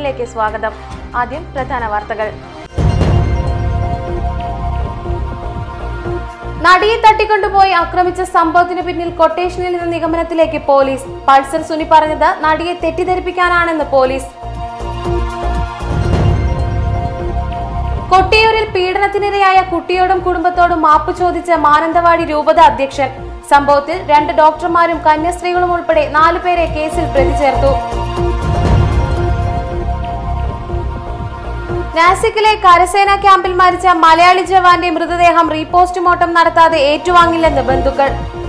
ബുള്ളറ്റിനിലേക്ക് സ്വാഗതം ആദ്യം പ്രധാന വാർത്തകൾ നടിയെ തട്ടിക്കൊണ്ടുപോയി ആക്രമിച്ച സംഭവത്തിന് പിന്നിൽ കൊട്ടേഷനിൽ നിന്ന് നിഗമനത്തിലേക്ക് പോലീസ് പൾസർ സുനി പറഞ്ഞത് നടിയെ തെറ്റിദ്ധരിപ്പിക്കാനാണെന്ന് പോലീസ് കൊട്ടിയൂരിൽ പീഡനത്തിനിരയായ കുട്ടിയോടും കുടുംബത്തോടും മാപ്പ് ചോദിച്ച മാനന്തവാടി രൂപത അധ്യക്ഷൻ സംഭവത്തിൽ രണ്ട് ഡോക്ടർമാരും കന്യാസ്ത്രീകളും ഉൾപ്പെടെ നാലുപേരെ കേസിൽ പ്രതി ചേർത്തു നാസിക്കിലെ കരസേനാ ക്യാമ്പിൽ മരിച്ച മലയാളി ജവാന്റെ മൃതദേഹം റീപോസ്റ്റ്മോർട്ടം നടത്താതെ ഏറ്റുവാങ്ങില്ലെന്ന് ബന്ധുക്കൾ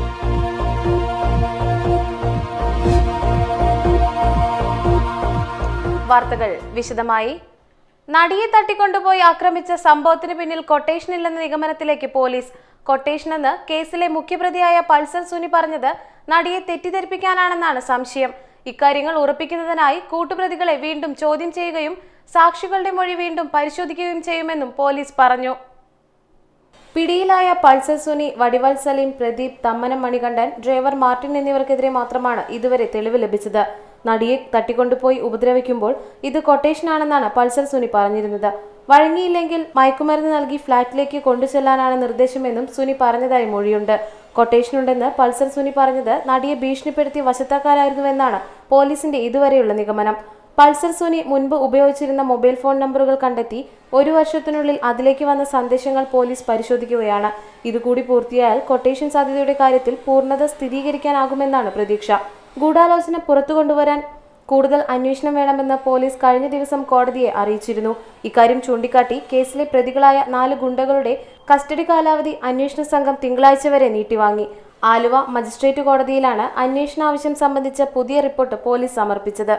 വാർത്തകൾ വിശദമായി നടിയെ തട്ടിക്കൊണ്ടുപോയി ആക്രമിച്ച സംഭവത്തിന് പിന്നിൽ കൊട്ടേഷനില്ലെന്ന നിഗമനത്തിലേക്ക് പോലീസ് കൊട്ടേഷനെന്ന് കേസിലെ മുഖ്യപ്രതിയായ പൾസർ സുനി പറഞ്ഞത് നടിയെ തെറ്റിദ്ധരിപ്പിക്കാനാണെന്നാണ് സംശയം ഇക്കാര്യങ്ങൾ ഉറപ്പിക്കുന്നതിനായി കൂട്ടുപ്രതികളെ വീണ്ടും ചോദ്യം ചെയ്യുകയും സാക്ഷികളുടെ മൊഴി വീണ്ടും പരിശോധിക്കുകയും ചെയ്യുമെന്നും പോലീസ് പറഞ്ഞു പിടിയിലായ പൾസർ സുനി വടിവാൾ സലീം പ്രദീപ് തമ്മനം മണികണ്ഠൻ ഡ്രൈവർ മാർട്ടിൻ എന്നിവർക്കെതിരെ മാത്രമാണ് ഇതുവരെ തെളിവ് ലഭിച്ചത് നടിയെ തട്ടിക്കൊണ്ടുപോയി ഉപദ്രവിക്കുമ്പോൾ ഇത് കൊട്ടേഷനാണെന്നാണ് പൾസർ സുനി പറഞ്ഞിരുന്നത് വഴങ്ങിയില്ലെങ്കിൽ മയക്കുമരുന്ന് നൽകി ഫ്ളാറ്റിലേക്ക് കൊണ്ടുചെല്ലാനാണ് നിർദ്ദേശമെന്നും സുനി പറഞ്ഞതായി മൊഴിയുണ്ട് കൊട്ടേഷനുണ്ടെന്ന് പൾസർ സുനി പറഞ്ഞത് നടിയെ ഭീഷണിപ്പെടുത്തി വശത്താക്കാരായിരുന്നുവെന്നാണ് പോലീസിന്റെ ഇതുവരെയുള്ള നിഗമനം പൾസർ സുനി മുൻപ് ഉപയോഗിച്ചിരുന്ന മൊബൈൽ ഫോൺ നമ്പറുകൾ കണ്ടെത്തി ഒരു വർഷത്തിനുള്ളിൽ അതിലേക്ക് വന്ന സന്ദേശങ്ങൾ പോലീസ് പരിശോധിക്കുകയാണ് ഇതുകൂടി പൂർത്തിയായാൽ കൊട്ടേഷൻ സാധ്യതയുടെ കാര്യത്തിൽ പൂർണ്ണത സ്ഥിരീകരിക്കാനാകുമെന്നാണ് പ്രതീക്ഷ ഗൂഢാലോചന പുറത്തു കൊണ്ടുവരാൻ കൂടുതൽ അന്വേഷണം വേണമെന്ന് പോലീസ് കഴിഞ്ഞ ദിവസം കോടതിയെ അറിയിച്ചിരുന്നു ഇക്കാര്യം ചൂണ്ടിക്കാട്ടി കേസിലെ പ്രതികളായ നാല് ഗുണ്ടകളുടെ കസ്റ്റഡി കാലാവധി അന്വേഷണ സംഘം തിങ്കളാഴ്ച വരെ നീട്ടിവാങ്ങി ആലുവ മജിസ്ട്രേറ്റ് കോടതിയിലാണ് അന്വേഷണ ആവശ്യം സംബന്ധിച്ച പുതിയ റിപ്പോർട്ട് പോലീസ് സമർപ്പിച്ചത്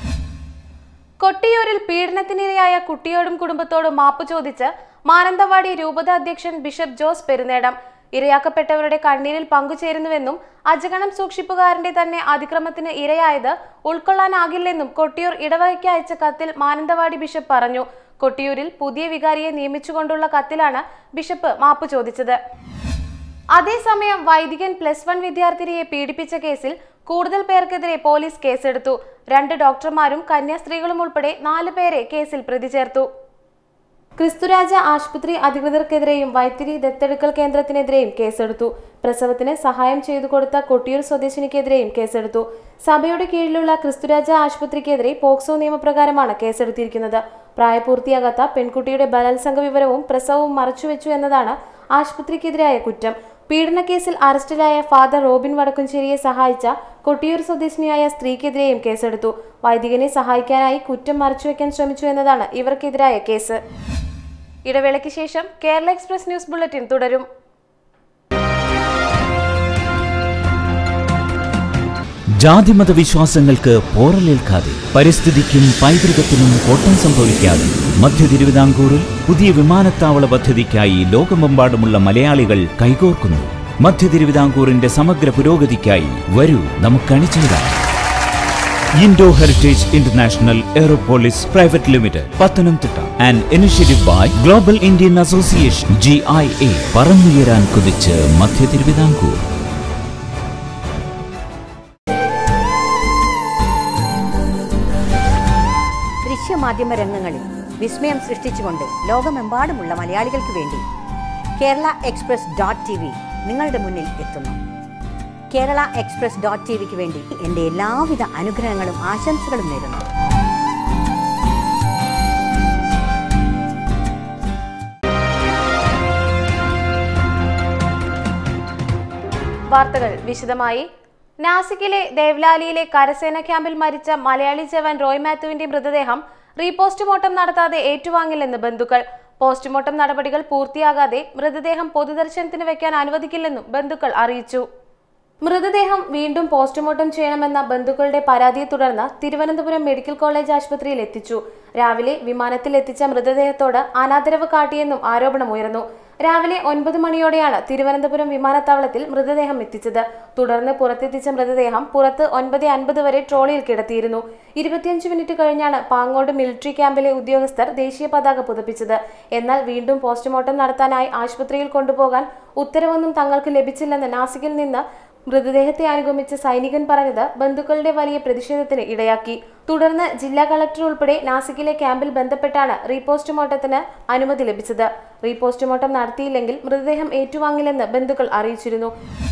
കൊട്ടിയൂരിൽ പീഡനത്തിനിരയായ കുട്ടിയോടും കുടുംബത്തോടും മാപ്പ് ചോദിച്ച് മാനന്തവാടി രൂപത അധ്യക്ഷൻ ബിഷപ്പ് ജോസ് പെരുന്നേടം ഇരയാക്കപ്പെട്ടവരുടെ കണ്ണീരിൽ പങ്കുചേരുന്നുവെന്നും അജഗണം സൂക്ഷിപ്പുകാരന്റെ തന്നെ അതിക്രമത്തിന് ഇരയായത് ഉൾക്കൊള്ളാനാകില്ലെന്നും കൊട്ടിയൂർ ഇടവകയ്ക്ക് അയച്ച കത്തിൽ മാനന്തവാടി ബിഷപ്പ് പറഞ്ഞു കൊട്ടിയൂരിൽ പുതിയ വികാരിയെ നിയമിച്ചുകൊണ്ടുള്ള കത്തിലാണ് ബിഷപ്പ് മാപ്പ് ചോദിച്ചത് അതേസമയം വൈദികൻ പ്ലസ് വൺ വിദ്യാർത്ഥിനിയെ പീഡിപ്പിച്ച കേസിൽ കൂടുതൽ പേർക്കെതിരെ പോലീസ് കേസെടുത്തു രണ്ട് ഡോക്ടർമാരും കന്യാസ്ത്രീകളും ഉൾപ്പെടെ നാല് പേരെ കേസിൽ പ്രതി ചേർത്തു ക്രിസ്തുരാജ ആശുപത്രി അധികൃതർക്കെതിരെയും വൈത്തിരി ദത്തെടുക്കൽ കേന്ദ്രത്തിനെതിരെയും കേസെടുത്തു പ്രസവത്തിന് സഹായം ചെയ്തു കൊടുത്ത കൊട്ടിയൂർ സ്വദേശിനിക്കെതിരെയും കേസെടുത്തു സഭയുടെ കീഴിലുള്ള ക്രിസ്തുരാജ ആശുപത്രിക്കെതിരെ പോക്സോ നിയമപ്രകാരമാണ് കേസെടുത്തിരിക്കുന്നത് പ്രായപൂർത്തിയാകാത്ത പെൺകുട്ടിയുടെ ബലാത്സംഗ വിവരവും പ്രസവവും മറച്ചുവെച്ചു എന്നതാണ് ആശുപത്രിക്കെതിരായ കുറ്റം പീഡനക്കേസിൽ അറസ്റ്റിലായ ഫാദർ റോബിൻ വടക്കുംചേരിയെ സഹായിച്ച കൊട്ടിയൂർ സ്വദേശിനിയായ സ്ത്രീക്കെതിരെയും കേസെടുത്തു വൈദികനെ സഹായിക്കാനായി കുറ്റം മറച്ചുവെക്കാൻ ശ്രമിച്ചു എന്നതാണ് ഇവർക്കെതിരായ കേസ് ഇടവേളയ്ക്ക് ശേഷം കേരള എക്സ്പ്രസ് ന്യൂസ് ബുള്ളറ്റിൻ തുടരും ജാതിമത വിശ്വാസങ്ങൾക്ക് പോറലേൽക്കാതെ പരിസ്ഥിതിക്കും പൈതൃകത്തിനും കോട്ടം സംഭവിക്കാതെ മധ്യ തിരുവിതാംകൂറിൽ പുതിയ വിമാനത്താവള പദ്ധതിക്കായി ലോകമെമ്പാടുമുള്ള മലയാളികൾ കൈകോർക്കുന്നു മധ്യ തിരുവിതാംകൂറിന്റെ സമഗ്ര പുരോഗതിക്കായി വരൂ നമുക്ക് അണിചേരാം Indo heritage international aeropolis private limited Pathanamthitta and initiative by global Indian association G I A പറന്നുയരാൻ കുതിച്ച് മധ്യ തിരുവിതാംകൂർ ദൃശ്യമാധ്യമ രംഗങ്ങളിൽ വിസ്മയം സൃഷ്ടിച്ചുകൊണ്ട് ലോകമെമ്പാടുമുള്ള മലയാളികൾക്ക് വേണ്ടി Kerala express dot T V നിങ്ങളുടെ മുന്നിൽ എത്തുന്നു കേരള എക്സ്പ്രസ് ഡോട്ട് ടി വിക്ക് വേണ്ടി എൻ്റെ എല്ലാവിധ അനുഗ്രഹങ്ങളും ആശംസകളും നേരുന്നു വാർത്തകൾ വിശദമായി നാസിക്കിലെ ദേവ്ലാലിയിലെ കരസേന ക്യാമ്പിൽ മരിച്ച മലയാളി ജവാൻ റോയ് മാത്യുവിന്റെ മൃതദേഹം റീപോസ്റ്റ്മോർട്ടം നടത്താതെ ഏറ്റുവാങ്ങില്ലെന്ന് ബന്ധുക്കൾ പോസ്റ്റ്മോർട്ടം നടപടികൾ പൂർത്തിയാകാതെ മൃതദേഹം പൊതുദർശനത്തിന് വെക്കാൻ അനുവദിക്കില്ലെന്നും ബന്ധുക്കൾ അറിയിച്ചു മൃതദേഹം വീണ്ടും പോസ്റ്റ്മോർട്ടം ചെയ്യണമെന്ന ബന്ധുക്കളുടെ പരാതിയെ തുടർന്ന് തിരുവനന്തപുരം മെഡിക്കൽ കോളേജ് ആശുപത്രിയിൽ എത്തിച്ചു രാവിലെ വിമാനത്തിൽ എത്തിച്ച മൃതദേഹത്തോട് അനാദരവ് കാട്ടിയെന്നും ആരോപണമുയർന്നു രാവിലെ ഒൻപത് മണിയോടെയാണ് തിരുവനന്തപുരം വിമാനത്താവളത്തിൽ മൃതദേഹം എത്തിച്ചത് തുടർന്ന് പുറത്തെത്തിച്ച മൃതദേഹം പുറത്ത് ഒൻപത് അൻപത് വരെ ട്രോളിയിൽ കിടത്തിയിരുന്നു ഇരുപത്തിയഞ്ച് മിനിറ്റ് കഴിഞ്ഞാണ് പാങ്ങോട് മിലിറ്ററി ക്യാമ്പിലെ ഉദ്യോഗസ്ഥർ ദേശീയ പതാക പുതപ്പിച്ചത് എന്നാൽ വീണ്ടും പോസ്റ്റ്മോർട്ടം നടത്താനായി ആശുപത്രിയിൽ കൊണ്ടുപോകാൻ ഉത്തരവൊന്നും തങ്ങൾക്ക് ലഭിച്ചില്ലെന്ന് നാസിക്കിൽ നിന്ന് മൃതദേഹത്തെ അനുഗമിച്ച സൈനികൻ പറഞ്ഞത് ബന്ധുക്കളുടെ വലിയ പ്രതിഷേധത്തിന് ഇടയാക്കി തുടർന്ന് ജില്ലാ കളക്ടർ ഉൾപ്പെടെ നാസിക്കിലെ ക്യാമ്പിൽ ബന്ധപ്പെട്ടാണ് റീപോസ്റ്റ്മോർട്ടത്തിന് അനുമതി ലഭിച്ചത് റീപോസ്റ്റ്മോർട്ടം നടത്തിയില്ലെങ്കിൽ മൃതദേഹം ഏറ്റുവാങ്ങില്ലെന്ന് ബന്ധുക്കൾ അറിയിച്ചിരുന്നു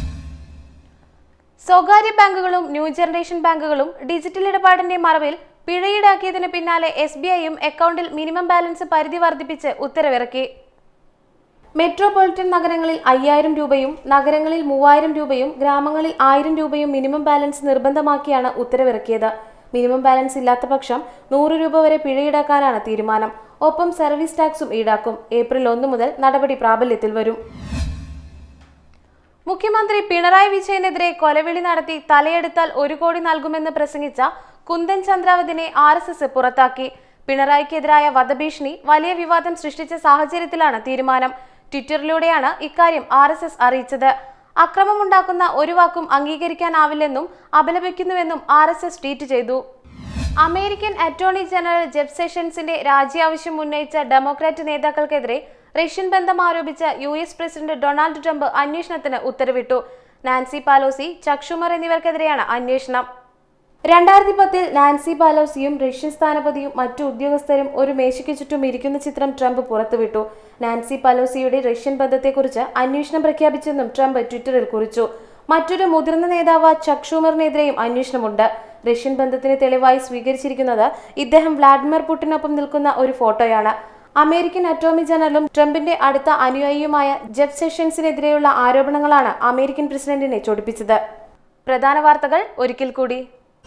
സ്വകാര്യ ബാങ്കുകളും ന്യൂ ജനറേഷൻ ബാങ്കുകളും ഡിജിറ്റൽ ഇടപാടിന്റെ മറവിൽ പിഴ ഈടാക്കിയതിന് പിന്നാലെ എസ് ബി ഐയും അക്കൗണ്ടിൽ മിനിമം ബാലൻസ് പരിധി വർദ്ധിപ്പിച്ച് ഉത്തരവിറക്കി മെട്രോപൊളിറ്റൻ നഗരങ്ങളിൽ അയ്യായിരം രൂപയും നഗരങ്ങളിൽ മൂവായിരം രൂപയും ഗ്രാമങ്ങളിൽ ആയിരം രൂപയും മിനിമം ബാലൻസ് നിർബന്ധമാക്കിയാണ് ഉത്തരവിറക്കിയത് മിനിമം ബാലൻസ് ഇല്ലാത്ത പക്ഷം നൂറ് രൂപ വരെ പിഴ ഈടാക്കാനാണ് തീരുമാനം ഒപ്പം സർവീസ് ടാക്സും ഈടാക്കും ഏപ്രിൽ ഒന്ന് മുതൽ നടപടി പ്രാബല്യത്തിൽ വരും മുഖ്യമന്ത്രി പിണറായി വിജയനെതിരെ കൊലവിളി നടത്തി തലയെടുത്താൽ ഒരു കോടി നൽകുമെന്ന് പ്രസംഗിച്ച കുന്ദൻ ചന്ദ്രാവതിനെ ആർ എസ് എസ് പുറത്താക്കി പിണറായിക്കെതിരായ വധഭീഷണി വലിയ വിവാദം സൃഷ്ടിച്ച സാഹചര്യത്തിലാണ് തീരുമാനം ട്വിറ്ററിലൂടെയാണ് ഇക്കാര്യം ആർ എസ് എസ് അറിയിച്ചത് അക്രമമുണ്ടാക്കുന്ന ഒരു വാക്കും അംഗീകരിക്കാനാവില്ലെന്നും അപലപിക്കുന്നുവെന്നും ആർ എസ് എസ് ട്വീറ്റ് ചെയ്തു അമേരിക്കൻ അറ്റോർണി ജനറൽ ജെഫ് സെഷൻസിന്റെ രാജ്യാവശ്യം ഉന്നയിച്ച ഡെമോക്രാറ്റ് നേതാക്കൾക്കെതിരെ റഷ്യൻ ബന്ധം ആരോപിച്ച U S president Donald Trump അന്വേഷണത്തിന് ഉത്തരവിട്ടു നാൻസി പാലോസി ചക്ഷുമർ എന്നിവർക്കെതിരെയാണ് അന്വേഷണം രണ്ടായിരത്തി പത്തിൽ നാൻസി പാലോസിയും റഷ്യൻ സ്ഥാനപതിയും മറ്റു ഉദ്യോഗസ്ഥരും ഒരു മേശയ്ക്ക് ചുറ്റും ഇരിക്കുന്ന ചിത്രം ട്രംപ് പുറത്തുവിട്ടു നാൻസി പാലോസിയുടെ റഷ്യൻ ബന്ധത്തെക്കുറിച്ച് അന്വേഷണം പ്രഖ്യാപിച്ചെന്നും ട്രംപ് ട്വിറ്ററിൽ കുറിച്ചു മറ്റൊരു മുതിർന്ന നേതാവ് ചക്ഷുമറിനെതിരെയും അന്വേഷണമുണ്ട് റഷ്യൻ ബന്ധത്തിന് തെളിവായി സ്വീകരിച്ചിരിക്കുന്നത് ഇദ്ദേഹം വ്ളാഡിമിർ പുടിനൊപ്പം നിൽക്കുന്ന ഒരു ഫോട്ടോയാണ് അമേരിക്കൻ അറ്റോർണി ജനറലും ട്രംപിന്റെ അടുത്ത അനുയായിയുമായ ജെഫ് സെഷൻസിനെതിരെയുള്ള ആരോപണങ്ങളാണ് അമേരിക്കൻ പ്രസിഡന്റിനെ ചൊടിപ്പിച്ചത് പ്രധാന വാർത്തകൾ ഒരിക്കൽ കൂടി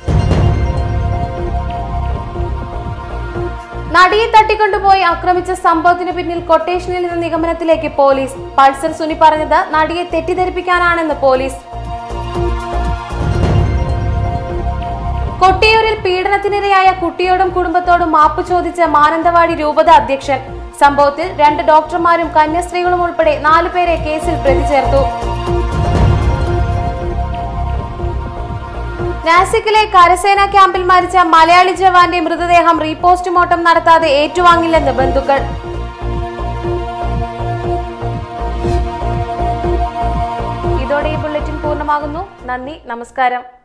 നടിയെ തട്ടിക്കൊണ്ടുപോയി ആക്രമിച്ച സംഭവത്തിന് പിന്നിൽ കൊട്ടേഷനിൽ എന്ന നിഗമനത്തിലേക്ക് പോലീസ് പൾസർ സുനി പറഞ്ഞത് നടിയെ തെറ്റിദ്ധരിപ്പിക്കാനാണെന്ന് പോലീസ് കൊട്ടിയൂരിൽ പീഡനത്തിനിരയായ കുട്ടിയോടും കുടുംബത്തോടും മാപ്പ് ചോദിച്ച മാനന്തവാടി രൂപത അധ്യക്ഷൻ സംഭവത്തിൽ രണ്ട് ഡോക്ടർമാരും കന്യാസ്ത്രീകളും ഉൾപ്പെടെ നാലുപേരെ കേസിൽ പ്രതി ചേർത്തു നാസിക്കിലെ കരസേനാ ക്യാമ്പിൽ മരിച്ച മലയാളി ജവാന്റെ മൃതദേഹം റീപോസ്റ്റ്മോർട്ടം നടത്താതെ ഏറ്റുവാങ്ങില്ലെന്ന് ബന്ധുക്കൾ ഇതോടെ ഈ ബുള്ളറ്റിൻ പൂർണ്ണമാകുന്നു നന്ദി നമസ്കാരം